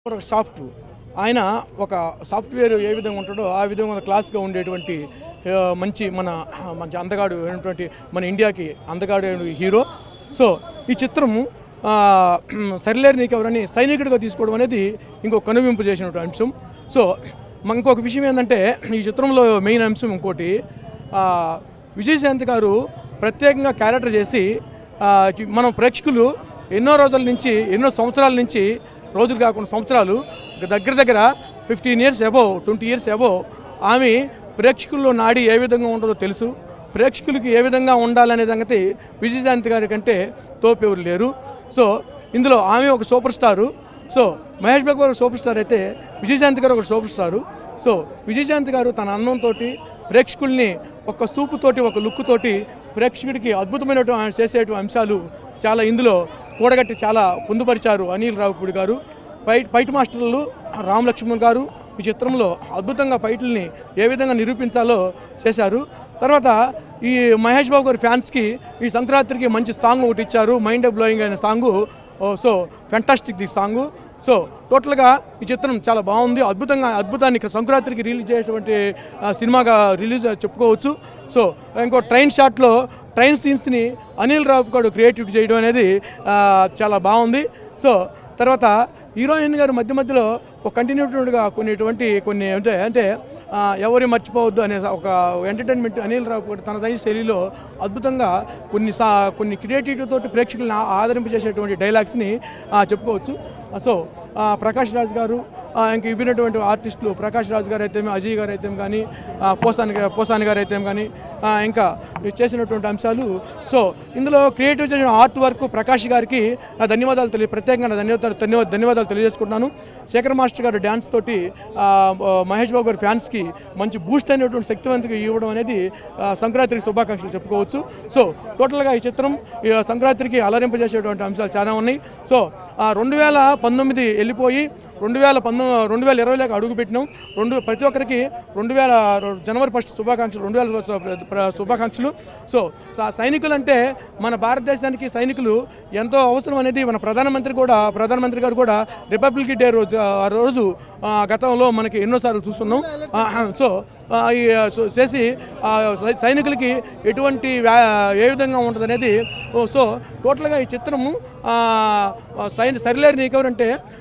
ఒక సాఫ్ట్ ఆయన ఒక సాఫ్ట్వేర్ ఏ విధంగా ఉంటాడో ఆ విధంగా క్లాస్గా ఉండేటువంటి ఆ, మంచి మన మంచి అందగాడు అయినటువంటి మన ఇండియాకి అందగాడు అయిన హీరో సో ఈ చిత్రము ఆ, సరిలేరు నీకెవరని సైనికుడిగా తీసుకోవడం అనేది ఇంకో కనువింపు చేసినటువంటి అంశం సో మన ఇంకొక విషయం ఏంటంటే ఈ చిత్రంలో మెయిన్ అంశం ఇంకోటి ఆ, విజయశాంతి గారు ప్రత్యేకంగా క్యారెక్టర్ చేసి ఆ, మనం ప్రేక్షకులు ఎన్నో రోజుల నుంచి ఎన్నో సంవత్సరాల నుంచి రోజులు కాకుండా సంవత్సరాలు దగ్గర దగ్గర fifteen years above twenty years above ఆమె ప్రేక్షకుల్లో నాడి ఏ విధంగా ఉంటుందో తెలుసు ప్రేక్షకులకి ఏ విధంగా ఉండాలనే సంగతి విజయశాంతి గారి కంటే తోపెవరు లేరు సో ఇందులో ఆమె ఒక superstar so Mahesh Babu garu super star అయితే విజయశాంతి గారు ఒక సూపర్ స్టారు సో విజయశాంతి గారు తన అందంతో ప్రేక్షకుల్ని ఒక సూపుతోటి ఒక లుక్ తోటి ప్రేక్షకుడికి అద్భుతమైనటువంటి చేసేటువంటి అంశాలు చాలా ఇందులో కూడగట్టి చాలా పొందుపరిచారు అనిల్ రావుపూడి గారు పై పైట్ మాస్టర్లు రామ్ లక్ష్మణ్ గారు ఈ చిత్రంలో అద్భుతంగా ఫైట్లని ఏ విధంగా నిరూపించాలో చేశారు తర్వాత ఈ మహేష్ బాబు గారి ఫ్యాన్స్కి ఈ సంక్రాంతికి మంచి సాంగ్ ఒకటి ఇచ్చారు మైండ్ బ్లోయింగ్ అయిన song so fantastic the song so టోటల్గా ఈ చిత్రం చాలా బాగుంది అద్భుతంగా అద్భుతాన్ని సంక్రాంతికి రిలీజ్ చేసేటువంటి ఆ, సినిమాగా రిలీజ్ చెప్పుకోవచ్చు సో ఇంకో ట్రైన్ షాట్లో ట్రైన్ సీన్స్ని అనిల్ రావు గారు క్రియేటివ్ చేయడం అనేది ఆ, చాలా బాగుంది సో తర్వాత హీరోయిన్ గారు మధ్య మధ్యలో ఒక కంటిన్యూటీగా కొన్నిటువంటి కొన్ని అంటే అంటే ఆ, ఎవరి మర్చిపోవద్దు అనే ఒక ఎంటర్టైన్మెంట్ అనిల్ రావు గారు తనదైన శైలిలో అద్భుతంగా కొన్ని సా కొన్ని క్రియేటివిటీ తోటి ప్రేక్షకులను ఆ- ఆదరింపజేసేటువంటి డైలాగ్స్ని ఆ, చెప్పుకోవచ్చు ఆ, సో ఆ, ప్రకాష్ రాజ్ గారు ఆ, ఇంక ఇవ్వినటువంటి ఆర్టిస్టులు ప్రకాష్ రాజ్ గారు అయితే అజయ్ గారు అయితే కానీ పోసాని గా- పోసాని గారు అయితే కానీ ఆ, ఇంకా చేసినటువంటి అంశాలు సో ఇందులో క్రియేటివ్ చేసిన ఆర్ట్ వర్క్ ప్రకాష్ గారికి నా ధన్యవాదాలు తెలియ ప్రత్యేకంగా నా ధన్యవాదాలు ధన్యవాదాలు ధన్యవాదాలు తెలియజేసుకుంటున్నాను శేఖర్ మాస్టర్ గారు డ్యాన్స్ తోటి ఆ, ఆ, మహేష్ బాబు గారి ఫ్యాన్స్కి మంచి బూస్ట్ అయినటువంటి శక్తివంతంగా ఇవ్వడం అనేది ఆ, సంక్రాంతికి శుభాకాంక్షలు చెప్పుకోవచ్చు సో టోటల్గా ఈ చిత్రం ఈ సంక్రాంతికి అలరింపజేసేటువంటి అంశాలు చాలా ఉన్నాయి సో రెండు వేల పంతొమ్మిది వెళ్ళిపోయి రెండు వేల పంతొమ్మిది రెండు వేల ఇరవైలోకి అడుగుపెట్టినాం రెండు ప్రతి ఒక్కరికి రెండు వేల జనవరి ఫస్ట్ శుభాకాంక్షలు రెండు వేల శు- ప్ర- శుభాకాంక్షలు సో స- సైనికులు అంటే మన భారతదేశానికి సైనికులు ఎంతో అవసరం అనేది మన ప్రధానమంత్రి కూడా ప్రధానమంత్రి గారు కూడా రిపబ్లిక్ డే రోజు ఆ రోజు ఆ, గతంలో మనకి ఎన్నోసార్లు చూస్తున్నాం ఆ, సో ఆ, ఈ సో చేసి ఆ, సై- సైనికులకి ఎటువంటి వ్యా- ఏ విధంగా ఉంటుంది అనేది సో టోటల్గా ఈ చిత్రము ఆ, సైన్ సరిలేరు నీకెవరంటే